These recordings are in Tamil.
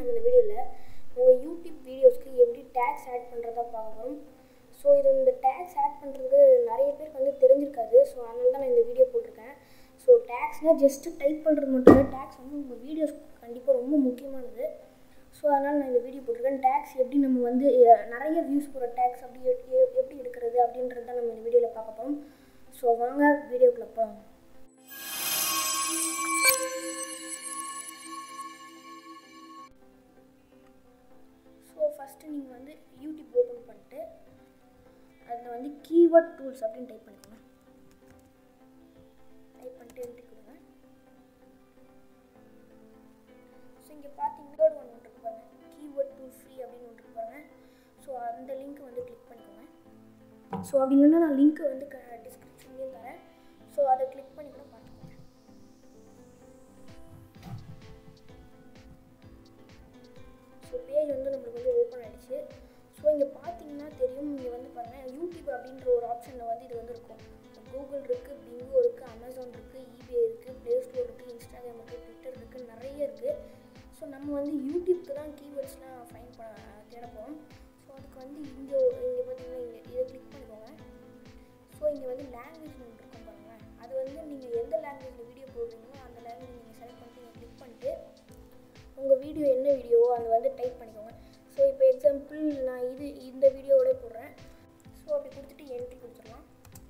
நம்ம இந்த வீடியோவில் உங்கள் யூடியூப் வீடியோஸ்க்கு எப்படி டேக்ஸ் ஆட் பண்ணுறதா பார்க்க போகிறோம் ஸோ இது இந்த டேக்ஸ் ஆட் பண்ணுறது நிறைய பேருக்கு வந்து தெரிஞ்சிருக்காது ஸோ அதனால தான் நான் இந்த வீடியோ போட்டிருக்கேன் ஸோ டேக்ஸ்னால் ஜஸ்ட்டு டைப் பண்ணுறது மட்டும் இல்லை டேக்ஸ் வந்து உங்கள் வீடியோஸ் கண்டிப்பாக ரொம்ப முக்கியமானது ஸோ அதனால் நான் இந்த வீடியோ போட்டிருக்கேன் டேக்ஸ் எப்படி நம்ம வந்து அஹ், நிறைய வியூஸ் போகிற டேக்ஸ் அப்படி எ- எ- எப்படி எடுக்கிறது அப்படின்றது தான் நம்ம இந்த வீடியோவில் பார்க்க போகிறோம் ஸோ வாங்க வீடியோக்குள்ள போகலாம் ஸோ ஃபஸ்ட்டு நீங்கள் வந்து யூடியூப் ஓப்பன் பண்ணிட்டு அதில் வந்து கீவேர்ட் டூல்ஸ் அப்படின்னு டைப் பண்ணிக்கோங்க டைப் பண்ணிட்டு என்ட்ரி கொடுங்க ஸோ இங்கே பார்த்தீங்கன்னா ஒன்று ஒன்று இருக்கு பாருங்க கீவேர்ட் டூல் ஃப்ரீ அப்படின்னு ஒன்று இருக்கு பாருங்க ஸோ அந்த லிங்க் வந்து கிளிக் பண்ணிக்கோங்க ஸோ அப்படி இல்லைன்னா நான் லிங்க் வந்து டிஸ்கிரிப்ஷன்லேயும் தரேன் ஸோ அதை கிளிக் பண்ணி கூட பார்த்துக்கோங்க ஸோ பேஜ் வந்து நம்மளுக்கு வந்து ஓப்பன் ஆயிடுச்சு ஸோ இங்கே பார்த்தீங்கன்னா தெரியும் இங்கே வந்து பாருங்கள் யூடியூப் அப்படின்ற ஒரு ஆப்ஷனில் வந்து இது வந்து இருக்கும் கூகுள் இருக்குது பிங்கோ இருக்குது அமேசான் இருக்குது ஈபே இருக்குது ப்ளே ஸ்டோர் இருக்குது இன்ஸ்டாகிராம் இருக்குது ட்விட்டர் இருக்குது நிறைய இருக்குது ஸோ நம்ம வந்து யூடியூப்க்கு தான் கீவேர்ட்ஸ்லாம் ஃபைன் பண்ண தேட போகிறோம் ஸோ அதுக்கு வந்து இங்கே இங்கே பார்த்தீங்கன்னா இங்கே இதை கிளிக் பண்ணிக்கோங்க ஸோ இங்கே வந்து லாங்குவேஜ் ஒன்று இருக்கும் பாருங்கள் அது வந்து நீங்கள் எந்த லாங்குவேஜில் வீடியோ போடுறீங்களோ அந்த லாங்குவேஜ் நீங்கள் செலக்ட் பண்ணிட்டு இங்கே கிளிக் பண்ணிட்டு உங்கள் வீடியோ என்ன வீடியோவோ அதை வந்து டைப் பண்ணிக்கோங்க ஸோ இப்போ எக்ஸாம்பிள் நான் இது இந்த வீடியோவோட போடுறேன் ஸோ அப்படி கொடுத்துட்டு என்ட்ரி கொடுத்துடலாம்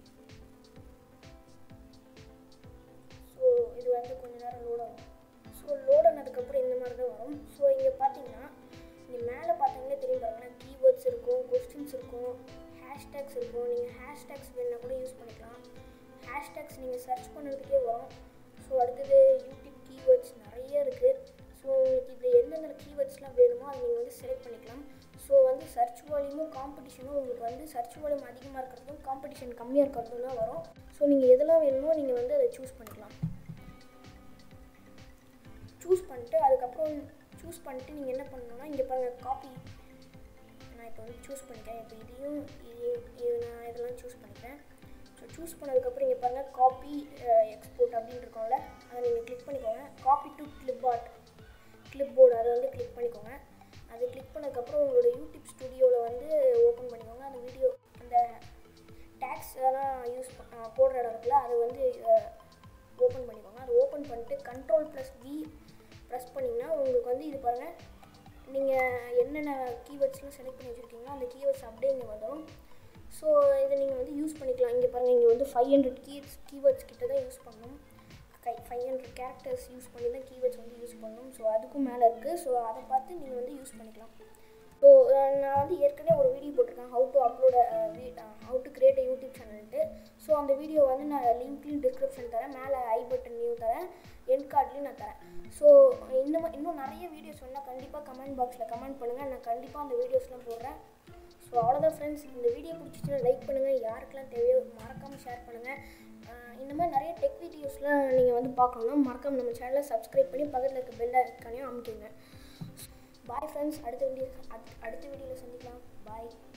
ஸோ இது வந்து கொஞ்ச நேரம் லோட் ஆகும் ஸோ லோட் ஆனதுக்கப்புறம் இந்த மாதிரி தான் வரும் ஸோ இங்கே பார்த்தீங்கன்னா இங்கே மேலே பார்த்தீங்கன்னா தெரியும் பாருங்களேன் கீவேர்ட்ஸ் இருக்கும் கொஸ்டின்ஸ் இருக்கும் ஹேஷ்டேக்ஸ் இருக்கும் நீங்கள் ஹேஷ்டேக்ஸ் வேணுன்னா கூட யூஸ் பண்ணிக்கலாம் ஹேஷ்டேக்ஸ் நீங்கள் சர்ச் பண்ணுறதுக்கே வரும் ஸோ அடுத்தது யூடியூப் கீவேர்ட்ஸ் நிறைய இருக்குது ஸோ உங்களுக்கு இதில் எந்தெந்த கீவேர்ட்ஸ்லாம் வேணுமோ அதை நீங்கள் வந்து செலக்ட் பண்ணிக்கலாம் ஸோ வந்து சர்ச் வால்யூமும் காம்படிஷனும் உங்களுக்கு வந்து சர்ச் வால்யூம் அதிகமாக இருக்கிறதும் காம்படிஷன் கம்மியாக இருக்கிறதும் தான் வரும் ஸோ நீங்கள் எதெல்லாம் வேணுமோ நீங்கள் வந்து அதை சூஸ் பண்ணிக்கலாம் சூஸ் பண்ணிட்டு அதுக்கப்புறம் சூஸ் பண்ணிட்டு நீங்கள் என்ன பண்ணணும்னா இங்கே பாருங்கள் காப்பி நான் இப்போ வந்து சூஸ் பண்ணிக்கிறேன் இப்போ இதையும் இது இது நான் இதெல்லாம் சூஸ் பண்ணிக்கிறேன் ஸோ சூஸ் பண்ணதுக்கப்புறம் இங்கே பாருங்கள் காப்பி எக்ஸ்போர்ட் அப்படின்னு இருக்கோம்ல அதை நீங்கள் கிளிக் பண்ணிக்கோங்க copy to clip art clipboard அதை வந்து கிளிக் பண்ணிக்கோங்க அது கிளிக் பண்ணதுக்கப்புறம் உங்களோட யூடியூப் ஸ்டுடியோவில் வந்து ஓப்பன் பண்ணிக்கோங்க அந்த வீடியோ அந்த டேக்ஸ் எல்லாம் யூஸ் போடுற இடம் இருக்குல்ல அதை வந்து ஓப்பன் பண்ணிக்கோங்க அதை ஓப்பன் பண்ணிட்டு கண்ட்ரோல் ப்ளஸ் வி ப்ரெஸ் பண்ணிங்கன்னா உங்களுக்கு வந்து இது பாருங்கள் நீங்கள் என்னென்ன கீவேர்ட்ஸ்லாம் செலக்ட் பண்ணி வச்சுருக்கீங்களோ அந்த கீவேர்ட்ஸ் அப்படியே இங்கே வந்துடும் ஸோ இதை நீங்கள் வந்து யூஸ் பண்ணிக்கலாம் இங்கே பாருங்கள் இங்கே வந்து ஃபைவ் ஹண்ட்ரட் கீஸ் கீவேர்ட்ஸ் கிட்ட தான் யூஸ் பண்ணணும் கை ஃபைவ் ஹண்ட்ரட் கேரக்டர்ஸ் யூஸ் பண்ணி தான் கீவேர்ட்ஸ் வந்து யூஸ் பண்ணணும் ஸோ அதுக்கும் மேலே இருக்குது ஸோ அதை பார்த்து நீங்கள் வந்து யூஸ் பண்ணிக்கலாம் ஸோ நான் வந்து ஏற்கனவே ஒரு வீடியோ போட்டிருக்கேன் how to upload how to create a YouTube சேனல்ட்டு ஸோ அந்த வீடியோ வந்து நான் லிங்க்லையும் டிஸ்கிரிப்ஷன் தரேன் மேலே ஐ பட்டன்லையும் தரேன் என் கார்ட்லையும் நான் தரேன் ஸோ இந்த மா- இன்னும் நிறைய வீடியோஸ் வேணால் கண்டிப்பாக கமெண்ட் பாக்ஸில் கமெண்ட் பண்ணுங்கள் நான் கண்டிப்பாக அந்த வீடியோஸ்லாம் போடுறேன் ஸோ அவ்வளோதான் ஃப்ரெண்ட்ஸ் இந்த வீடியோ பிடிச்சிச்சுன்னா லைக் பண்ணுங்கள் யாருக்கெல்லாம் தேவையோ மறக்காமல் ஷேர் பண்ணுங்கள் இந்த மாதிரி நிறைய டெக் வீடியோஸ்லாம் நீங்கள் வந்து பார்க்கணுன்னா மறக்காம நம்ம சேனலை சப்ஸ்கிரைப் பண்ணி பக்கத்தில் இருக்க பெல் ஐக்கானையும் அமைக்கிங்க பாய் ஃப்ரெண்ட்ஸ் அடுத்த வீடியோ அடுத்த வீடியோவில் சந்திக்கலாம் பாய்